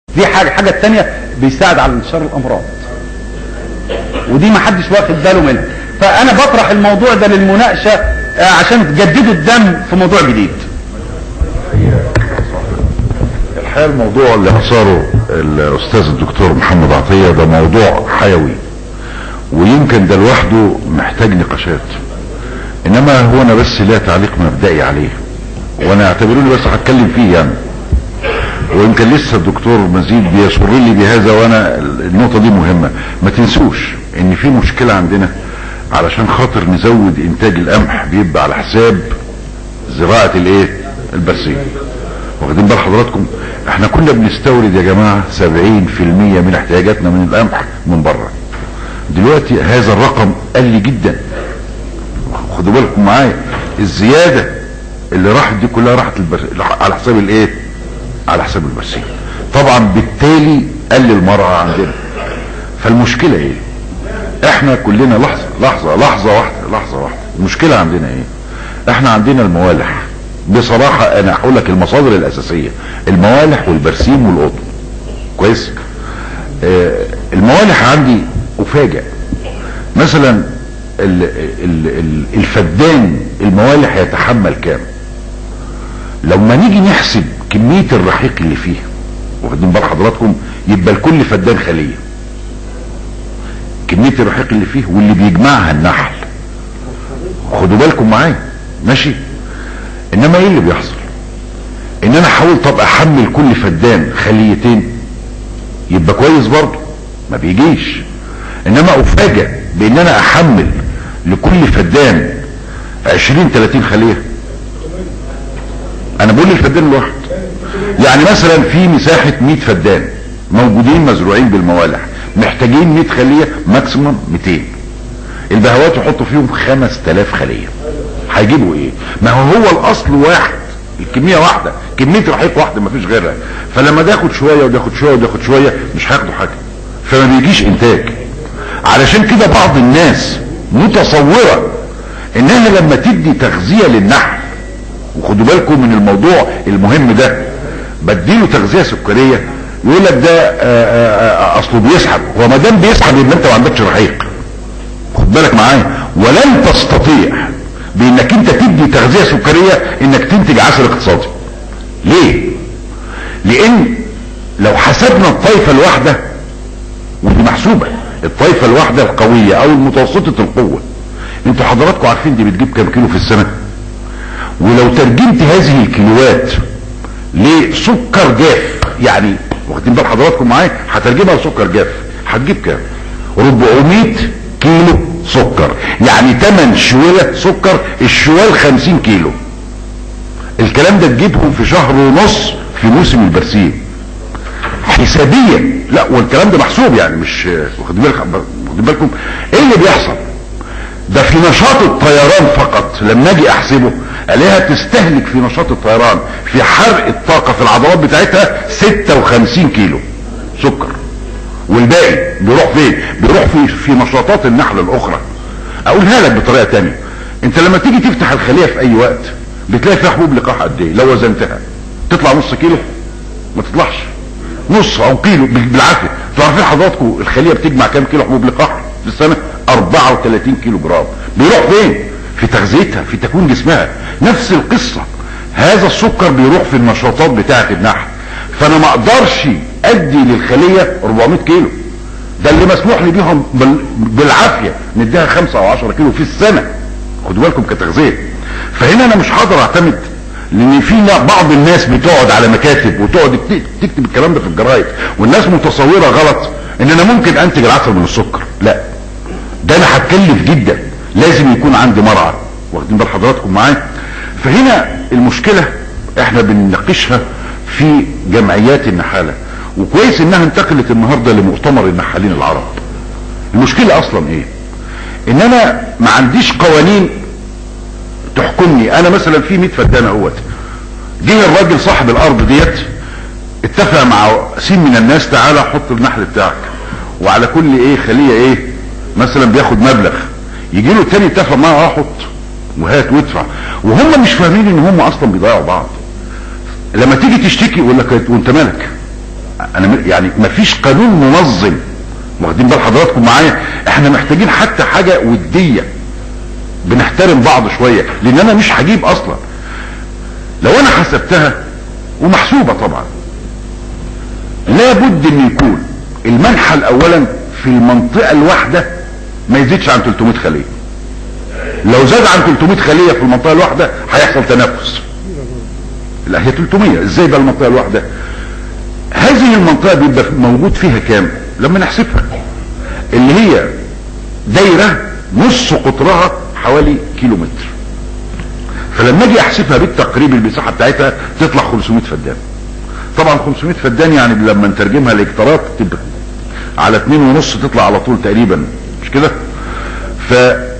دي حاجة حاجة التانية بيساعد على انتشار الامراض ودي ما حدش واخد باله منها فانا بطرح الموضوع ده للمناقشة آه، عشان تجددوا الدم في موضوع جديد الحقيقه الموضوع اللي اثاره الاستاذ الدكتور محمد عطيه ده موضوع حيوي ويمكن ده لوحده محتاج نقاشات انما هو انا بس لا تعليق مبدئي عليه وانا اعتبروني بس هتكلم فيه يعني ويمكن لسه الدكتور مزيد بيسر لي بهذا وانا النقطه دي مهمه ما تنسوش ان في مشكله عندنا علشان خاطر نزود انتاج القمح بيبقى على حساب زراعه الايه البرسيم واخدين بال حضراتكم احنا كنا بنستورد يا جماعه 70% من احتياجاتنا من القمح من بره دلوقتي هذا الرقم قل جدا خدوا بالكم معايا الزياده اللي راحت دي كلها راحت البر... على حساب الايه على حساب البرسيم طبعا بالتالي قل المرعى عندنا فالمشكله ايه احنا كلنا لحظه لحظه لحظه واحده لحظه واحده المشكله عندنا ايه احنا عندنا الموالح بصراحه انا هقول لك المصادر الاساسيه الموالح والبرسيم والقطن كويس آه الموالح عندي افاجئ مثلا ال ال ال الفدان الموالح يتحمل كام لما نيجي نحسب كمية الرحيق اللي فيه واخدين بال حضراتكم يبقى لكل فدان خلية كمية الرحيق اللي فيه واللي بيجمعها النحل خدوا بالكم معايا ماشي انما ايه اللي بيحصل ان انا احاول طب احمل كل فدان خليتين يبقى كويس برضه ما بيجيش انما افاجئ بان انا احمل لكل فدان 20 30 خليه انا بقول الفدان الواحد يعني مثلا في مساحة 100 فدان موجودين مزروعين بالموالح محتاجين 100 خلية ماكسيموم 200 البهوات يحطوا فيهم 5000 خلية هيجيبوا ايه ما هو هو الاصل واحد الكمية واحدة كمية رحيق واحدة مفيش غيرها فلما ده ياخد شوية وده ياخد شوية وده ياخد شوية مش هياخدوا حاجة فما بيجيش انتاج علشان كده بعض الناس متصورة انها لما تدي تغذية للنحل وخدوا بالكم من الموضوع المهم ده بديله تغذية سكرية يقول لك ده آآ آآ اصله بيسحب هو ما دام بيسحب يبقى انت ما عندكش رحيق خد بالك معايا ولن تستطيع بانك انت تدي تغذية سكرية انك تنتج عسل اقتصادي ليه لان لو حسبنا الطائفة الواحدة ودي محسوبة الطائفة الواحدة القوية او المتوسطة القوة انتوا حضراتكم عارفين دي بتجيب كام كيلو في السنة ولو ترجمت هذه الكيلوات لسكر جاف يعني واخدين بال حضراتكم معايا هترجمها لسكر جاف هتجيب كام 400 كيلو سكر يعني 8 شوية سكر الشوال 50 كيلو الكلام ده تجيبهم في شهر ونص في موسم البرسيم حسابيا لا والكلام ده محسوب يعني مش واخدين بالكم واخدين بالكم ايه اللي بيحصل ده في نشاط الطيران فقط لما اجي احسبه الاقيها تستهلك في نشاط الطيران في حرق الطاقة في العضلات بتاعتها 56 كيلو سكر والباقي بيروح فين بيروح في في نشاطات النحل الاخرى اقولها لك بطريقة تانية انت لما تيجي تفتح الخلية في اي وقت بتلاقي فيها حبوب لقاح قد ايه لو وزنتها تطلع نص كيلو ما تطلعش نص او كيلو بالعافية تعرفين حضراتكم الخلية بتجمع كام كيلو حبوب لقاح في السنة 34 كيلو جرام بيروح فين في تغذيتها في تكوين جسمها نفس القصة هذا السكر بيروح في النشاطات بتاعة النحل فانا ما اقدرش ادي للخلية 400 كيلو ده اللي مسموح لي بيهم بالعافية نديها 5 او 10 كيلو في السنة خدوا بالكم كتغذية فهنا انا مش هقدر اعتمد لان في بعض الناس بتقعد على مكاتب وتقعد تكتب الكلام ده في الجرايد والناس متصورة غلط ان انا ممكن انتج العسل من السكر لا ده انا هتكلف جدا لازم يكون عندي مرعى واخدين بال حضراتكم معايا فهنا المشكلة احنا بنناقشها في جمعيات النحالة وكويس انها انتقلت النهاردة لمؤتمر النحالين العرب المشكلة اصلا ايه ان انا ما عنديش قوانين تحكمني انا مثلا في 100 فدان اهوت جه الراجل صاحب الارض ديت اتفق مع سين من الناس تعالى حط النحل بتاعك وعلى كل ايه خلية ايه مثلا بياخد مبلغ يجي له التاني اتفق معاه احط وهات وادفع وهم مش فاهمين ان هم اصلا بيضيعوا بعض لما تيجي تشتكي يقول لك وانت مالك انا م- يعني مفيش قانون منظم واخدين بال حضراتكم معايا احنا محتاجين حتى حاجة ودية بنحترم بعض شوية لان انا مش هجيب اصلا لو انا حسبتها ومحسوبة طبعا لابد ان يكون المنحل اولا في المنطقة الواحدة ما يزيدش عن 300 خلية لو زاد عن 300 خلية في المنطقة الواحدة هيحصل تنافس لا هي 300 ازاي بقى المنطقة الواحدة هذه المنطقة بيبقى موجود فيها كام لما نحسبها اللي هي دايرة نص قطرها حوالي كيلو متر فلما اجي احسبها بالتقريب المساحة بتاعتها تطلع 500 فدان طبعا 500 فدان يعني لما نترجمها لاكترات تبقى على اتنين ونص تطلع على طول تقريبا مش كده ف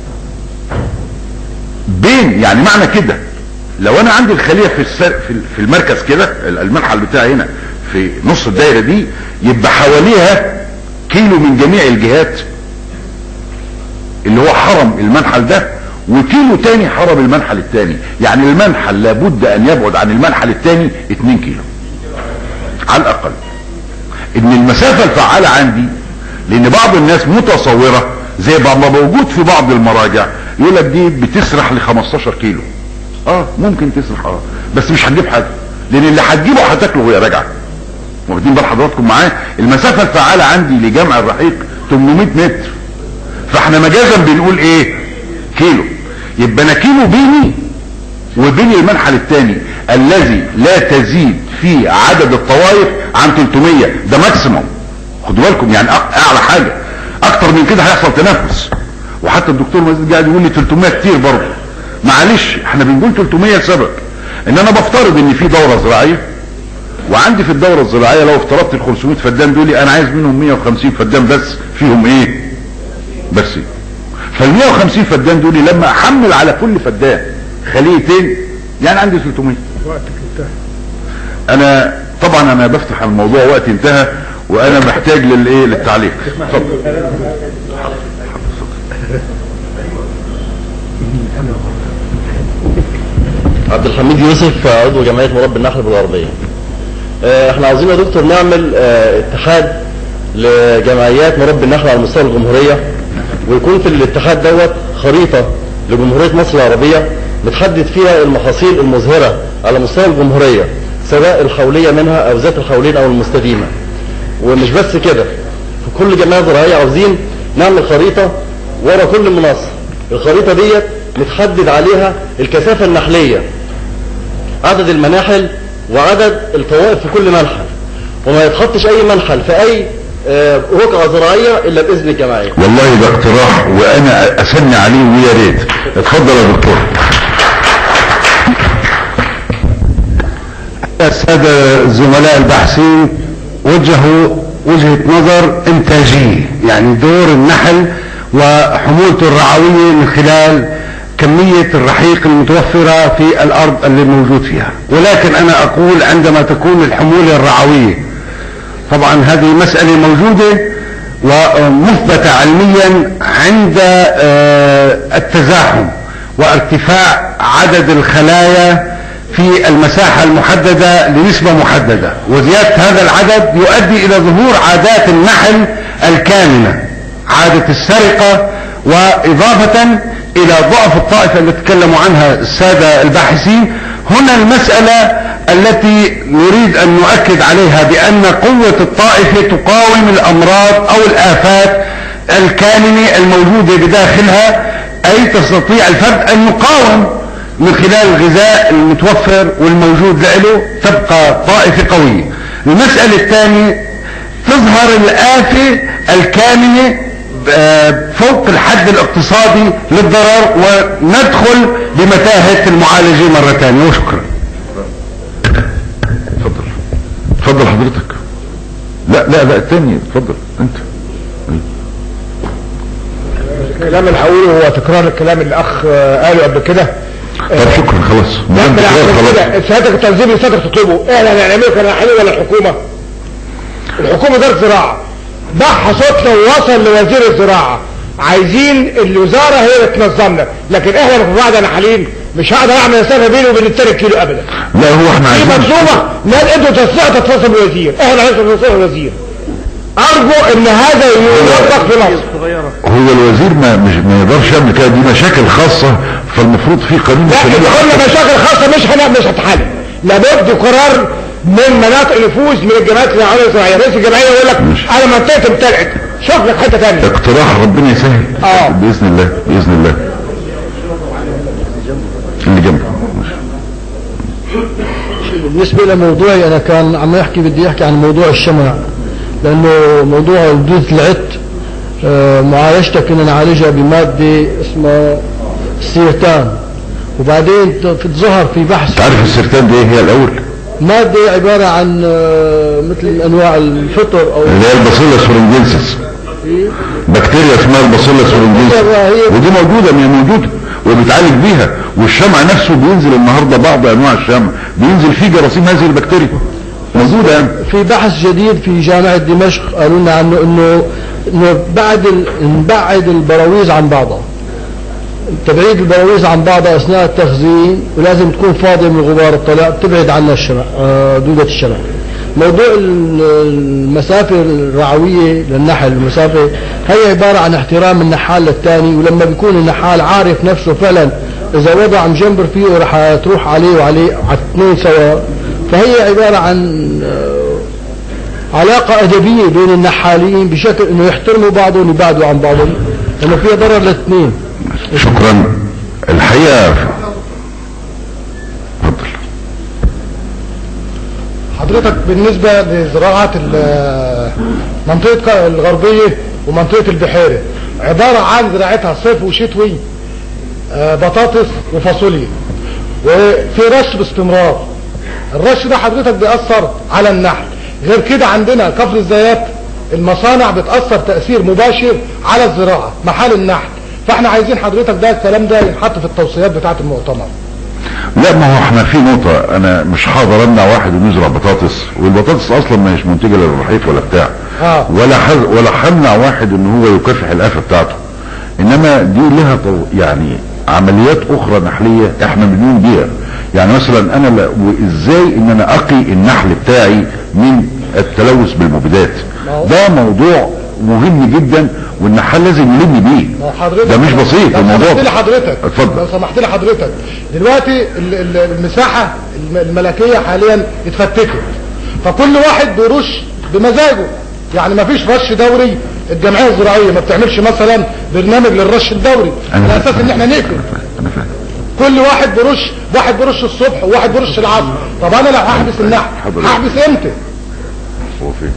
بين يعني معنى كده لو انا عندي الخلية في السر في في المركز كده المنحل بتاعي هنا في نص الدايرة دي يبقى حواليها كيلو من جميع الجهات اللي هو حرم المنحل ده وكيلو تاني حرم المنحل التاني يعني المنحل لابد ان يبعد عن المنحل التاني 2 كيلو على الاقل ان المسافة الفعالة عندي لان بعض الناس متصورة زي ما موجود في بعض المراجع يقول لك دي بتسرح ل 15 كيلو اه ممكن تسرح اه بس مش هتجيب حاجة لان اللي هتجيبه هتاكله وهي راجعه واخدين بال حضراتكم معايا المسافة الفعالة عندي لجمع الرحيق 800 متر فاحنا مجازا بنقول ايه كيلو يبقى انا كيلو بيني وبين المنحل الثاني الذي لا تزيد فيه عدد الطوائف عن 300 ده ماكسيموم خدوا بالكم يعني أق- اعلى حاجة اكتر من كده هيحصل تنافس وحتى الدكتور مزيد قاعد يقول لي 300 كتير برضه معلش احنا بنقول 300 لسبب ان انا بفترض ان في دورة زراعية وعندي في الدورة الزراعية لو افترضت ال 500 فدان دول انا عايز منهم 150 فدان بس فيهم ايه بس فال 150 فدان دول لما احمل على كل فدان خليتين يعني عندي 300 وقتك انتهى انا طبعا انا بفتح الموضوع وقت انتهى وانا محتاج للايه للتعليق اتفضل عبد الحميد يوسف عضو جمعيه مربي النحل بالغربيه. آه، احنا عاوزين يا دكتور نعمل آه، اتحاد لجمعيات مربي النحل على مستوى الجمهوريه ويكون في الاتحاد دوت خريطه لجمهوريه مصر العربيه متحدد فيها المحاصيل المزهره على مستوى الجمهوريه سواء الحوليه منها او ذات الحولين او المستديمه. ومش بس كده في كل جمعيه زراعيه عاوزين نعمل خريطه ورا كل مناصه. الخريطه ديت متحدد عليها الكثافه النحليه عدد المناحل وعدد الطوائف في كل منحل وما يتحطش اي منحل في اي آه، رقعة زراعية الا باذن الجمعية والله ده اقتراح وانا اسني عليه ويا ريت اتفضل يا دكتور السادة الزملاء الباحثين وجهوا وجهة نظر انتاجية يعني دور النحل وحمولته الرعوية من خلال كمية الرحيق المتوفرة في الأرض اللي موجود فيها ولكن أنا أقول عندما تكون الحمولة الرعوية طبعا هذه مسألة موجودة ومثبتة علميا عند آه، التزاحم وارتفاع عدد الخلايا في المساحة المحددة لنسبة محددة وزيادة هذا العدد يؤدي إلى ظهور عادات النحل الكامنة عادة السرقة وإضافة إلى ضعف الطائفة اللي تكلموا عنها السادة الباحثين هنا المسألة التي نريد أن نؤكد عليها بأن قوة الطائفة تقاوم الأمراض أو الآفات الكامنة الموجودة بداخلها أي تستطيع الفرد أن يقاوم من خلال الغذاء المتوفر والموجود له تبقى طائفة قوية المسألة الثانية تظهر الآفة الكامنة آه، فوق الحد الاقتصادي للضرر وندخل بمتاهة المعالجة مرة ثانية وشكرا اتفضل اتفضل حضرتك لا لا لا الثاني اتفضل انت الكلام اللي هقوله هو تكرار الكلام اللي الاخ آه، قاله قبل كده طب شكرا خلاص ما دام بالعكس تكرار من خلاص كده سيادتك التنظيم اللي سيادتك تطلبه احنا هنعمله كنحل ولا الحكومه الحكومه وزاره الزراعه ضحى صوتنا ووصل لوزير الزراعه عايزين الوزاره هي اللي تنظمنا لكن احنا في بعض نحالين مش هقدر اعمل مسافه بيني وبين التاني كيلو ابدا لا هو احنا في عايزين مطلوبه ناس انتوا تستطيعوا تتصل بالوزير احنا عايزين نتصل بالوزير ارجو ان هذا يوفق في مصر هو الوزير ما مش ما يقدرش يعمل كده دي مشاكل خاصة فالمفروض في قانون لا يخليه اذا قلنا يحط- مشاكل خاصه مش هن- مش هتحل لابد قرار من مناطق نفوذ من الجمعيات الرعايه الزراعيه رئيس الجمعيه يقول لك انا منطقتي امتلكت شوف لك حته ثانيه اقتراح ربنا يسهل آه. باذن الله باذن الله اللي جنبه بالنسبة لموضوعي أنا كان عم يحكي بدي أحكي عن موضوع الشمع لأنه موضوع دودة العت آه، معالجتها كنا نعالجها بمادة اسمها سيرتان وبعدين تظهر في بحث تعرف السرطان دي هي الاول مادة عبارة عن آه، مثل أنواع الفطر أو اللي هي الباسيلا سورنجنسس بكتيريا اسمها الباسيلا سورنجنسس هي- ودي موجوده ما هي موجوده وبيتعالج بيها والشمع نفسه بينزل النهارده بعض انواع الشمع بينزل فيه جراثيم هذه البكتيريا موجوده يعني في بحث جديد في جامعة دمشق قالوا لنا عنه انه انه بعد ال... نبعد البراويز عن بعضها تبعيد البراويز عن بعضها اثناء التخزين ولازم تكون فاضية من غبار الطلاء تبعد عنها الشمع آه، دودة الشمع موضوع ال- المسافة الرعوية للنحل المسافة هي عبارة عن احترام النحال للثاني ولما بيكون النحال عارف نفسه فعلا اذا وضع مجنبر فيه رح تروح عليه وعليه على الاثنين سوا فهي عبارة عن آه، علاقة أدبية بين النحالين بشكل أنه يحترموا بعضهم ويبعدوا عن بعضهم لأنه فيها ضرر للاثنين شكرا الحقيقه اتفضل حضرتك بالنسبة لزراعة ال- منطقة الغربية ومنطقة البحيرة عبارة عن زراعتها صيف وشتوي آه، بطاطس وفاصوليا وفي رش باستمرار الرش ده حضرتك بيأثر على النحل غير كده عندنا كفر الزيات المصانع بتأثر تأثير مباشر على الزراعة محل النحل فاحنا عايزين حضرتك ده الكلام ده ينحط في التوصيات بتاعة المؤتمر لا ما هو احنا في نقطة انا مش هقدر امنع واحد انه يزرع بطاطس والبطاطس اصلا مش منتجة للرحيق ولا بتاع آه. ولا حز ولا همنع واحد ان هو يكافح الافة بتاعته انما دي لها طو- يعني عمليات اخرى نحلية احنا بنقوم بيها يعني مثلا انا لا وازاي ان انا اقي النحل بتاعي من التلوث بالمبيدات ده موضوع مهم جدا والنحال لازم يلم بيه لو حضرتك ده مش بسيط لو الموضوع سمحت لي حضرتك اتفضل لو سمحت لي حضرتك دلوقتي ال- ال- المساحة الم- الملكية حاليا اتفتتت فكل واحد بيرش بمزاجه يعني ما فيش رش دوري الجمعية الزراعية ما بتعملش مثلا برنامج للرش الدوري أنا على اساس ان احنا نقفل انا فاهم كل واحد بيرش واحد بيرش الصبح وواحد بيرش العصر طب انا لو هحبس النحل حضرتك. هحبس امتى هو فين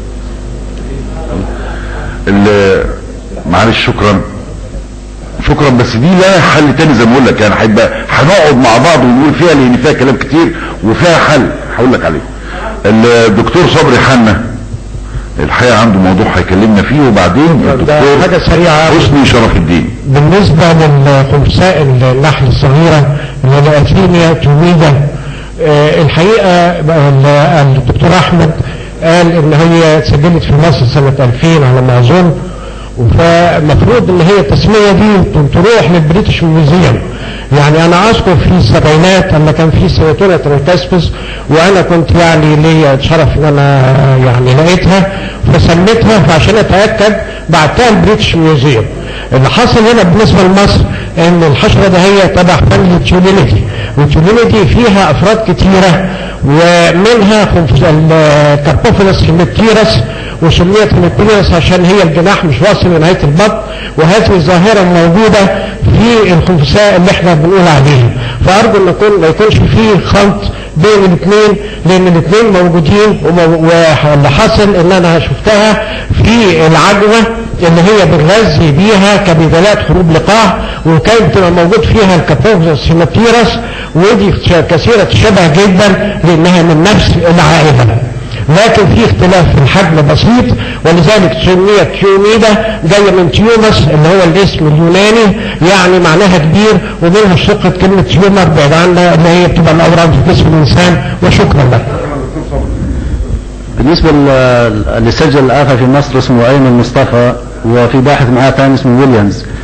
ال- معلش شكرا شكرا بس دي لها حل تاني زي ما اقول لك يعني هيبقى هنقعد مع بعض ونقول فيها لان فيها كلام كتير وفيها حل هقول لك عليه الدكتور صبري حنا الحقيقه عنده موضوع هيكلمنا فيه وبعدين الدكتور حاجة سريعة حسني شرف الدين بالنسبة للخمساء النحل الصغيرة اللي هي الأثينيا توميدا آه، الحقيقة ال- الدكتور أحمد قال إن هي اتسجلت في مصر سنة 2000 على ما أظن فمفروض ان هي التسمية دي تروح للبريتش ميوزيوم يعني انا اذكر في السبعينات لما كان في سيراتونا تريتاسبس وانا كنت يعني ليا شرف ان انا يعني لقيتها فسميتها فعشان اتاكد بعتها البريتش ميوزيوم اللي حصل هنا بالنسبة لمصر ان الحشرة ده هي تبع فن التيولينيتي والتيولينيتي فيها افراد كتيرة ومنها خنف- الكاربوفيلس هيميبتيرس وسميت هيميبتيرس عشان هي الجناح مش واصل لنهاية البطن وهذه الظاهرة موجودة في الخنفساء اللي احنا بنقول عليهم فارجو ان يكون ما يكونش فيه خلط بين الاثنين لان الاثنين موجودين ومو- واللي حصل ان انا شفتها في العجوة اللي هي بنغذي بيها كبدلات حروب لقاح وكانت بتبقى موجود فيها الكابوفيروس هيماتيرس ودي كثيرة الشبه جدا لانها من نفس العائلة لكن في اختلاف في الحجم بسيط ولذلك سميت تيوميدا جاية من تيومس اللي هو الاسم اليوناني يعني معناها كبير ومنها اشتقت كلمة تيومر بعد عنها اللي هي بتبقى الاورام في جسم الانسان وشكرا لك بالنسبة لل- اللي سجل الآخر في مصر اسمه أيمن مصطفى وفي باحث معاه ثاني اسمه ويليامز